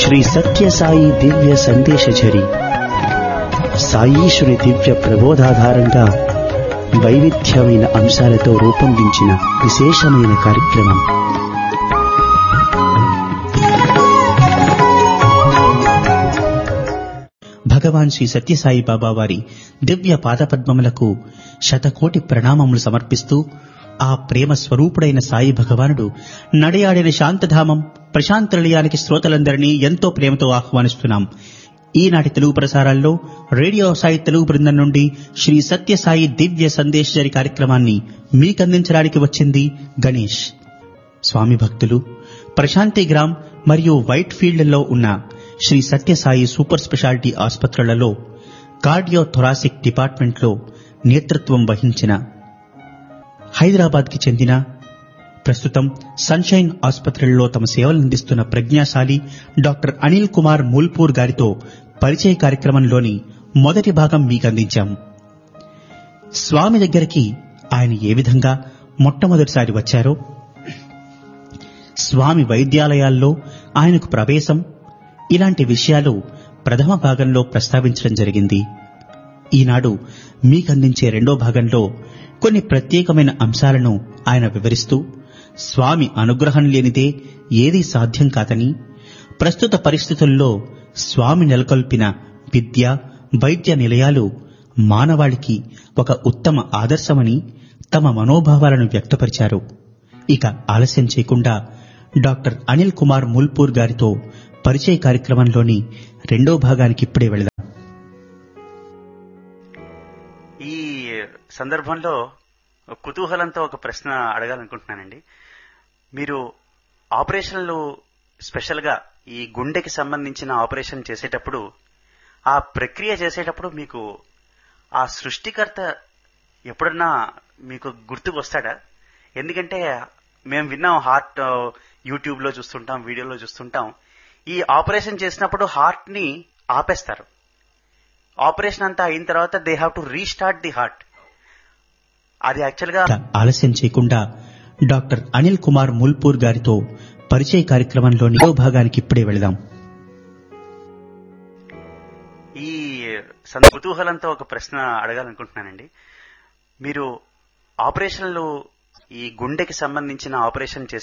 శ్రీ సత్యసాయి దివ్య సందేశఝరి సాయీశ్వరి దివ్య ప్రబోధాధారంగా వైవిధ్యమైన అంశాలతో రూపొందించిన విశేషమైన కార్యక్రమం భగవాన్ శ్రీ సత్యసాయి బాబా వారి దివ్య పాదపద్మములకు శతకోటి ప్రణామములు సమర్పిస్తూ ఆ ప్రేమ స్వరూపుడైన సాయి భగవానుడు నడయాడిన శాంతధామం ప్రశాంత నిలయానికి శ్రోతలందరినీ ఎంతో ప్రేమతో ఆహ్వానిస్తున్నాం ఈనాటి తెలుగు ప్రసారాల్లో రేడియో సాయి తెలుగు బృందం నుండి శ్రీ సత్యసాయి దివ్య సందేశజరి కార్యక్రమాన్ని మీకందించడానికి వచ్చింది గణేష్ స్వామి భక్తులు ప్రశాంతి గ్రామ్ మరియు వైట్ ఫీల్డ్లలో ఉన్న శ్రీ సత్యసాయి సూపర్ స్పెషాలిటీ ఆసుపత్రులలో కార్డియో థొరాసిక్ డిపార్ట్మెంట్లో నేతృత్వం వహించిన హైదరాబాద్కి చెందిన ప్రస్తుతం సన్షైన్ ఆసుపత్రులలో తమ సేవలందిస్తున్న ప్రజ్ఞాశాలి డాక్టర్ అనిల్ కుమార్ మూల్పూర్ గారితో పరిచయ కార్యక్రమంలోని మొదటి భాగం మీకందించాం స్వామి దగ్గరికి ఆయన ఏ విధంగా మొట్టమొదటిసారి వచ్చారో స్వామి వైద్యాలయాల్లో ఆయనకు ప్రవేశం ఇలాంటి విషయాలు ప్రథమ భాగంలో ప్రస్తావించడం జరిగింది ఈనాడు మీకందించే రెండో భాగంలో కొన్ని ప్రత్యేకమైన అంశాలను ఆయన వివరిస్తూ స్వామి అనుగ్రహం లేనిదే ఏదీ సాధ్యం కాదని ప్రస్తుత పరిస్థితుల్లో స్వామి నెలకొల్పిన విద్య వైద్య నిలయాలు మానవాళికి ఒక ఉత్తమ ఆదర్శమని తమ మనోభావాలను వ్యక్తపరిచారు ఇక ఆలస్యం చేయకుండా డాక్టర్ అనిల్ కుమార్ మూల్పూర్ గారితో పరిచయ కార్యక్రమంలోని రెండో భాగానికి ఇప్పుడే వెళదాం ఈ సందర్భంలో కుతూహలంతో ఒక ప్రశ్న అడగాలనుకుంటున్నానండి మీరు ఆపరేషన్లు స్పెషల్గా ఈ గుండెకి సంబంధించిన ఆపరేషన్ చేసేటప్పుడు ఆ ప్రక్రియ చేసేటప్పుడు మీకు ఆ సృష్టికర్త ఎప్పుడన్నా మీకు గుర్తుకు వస్తాడా ఎందుకంటే మేము విన్నాం హార్ట్ యూట్యూబ్ లో చూస్తుంటాం వీడియోలో చూస్తుంటాం ఈ ఆపరేషన్ చేసినప్పుడు హార్ట్ ని ఆపేస్తారు ఆపరేషన్ అంతా అయిన తర్వాత they have to restart the heart అది యాక్చువల్ గా ఇక ఆలస్యం చేయకుండా డాక్టర్ అనిల్ కుమార్ మూల్పూర్ గారితో పరిచయ కార్యక్రమంలోని రెండో భాగానికి ఇప్పుడే వెళదాం ఈ సంద- కుతూహలంతో ఒక ప్రశ్న అడగాలనుకుంటున్నానండి మీరు ఆపరేషన్లు ఈ గుండెకి సంబంధించిన ఆపరేషన్ చేసే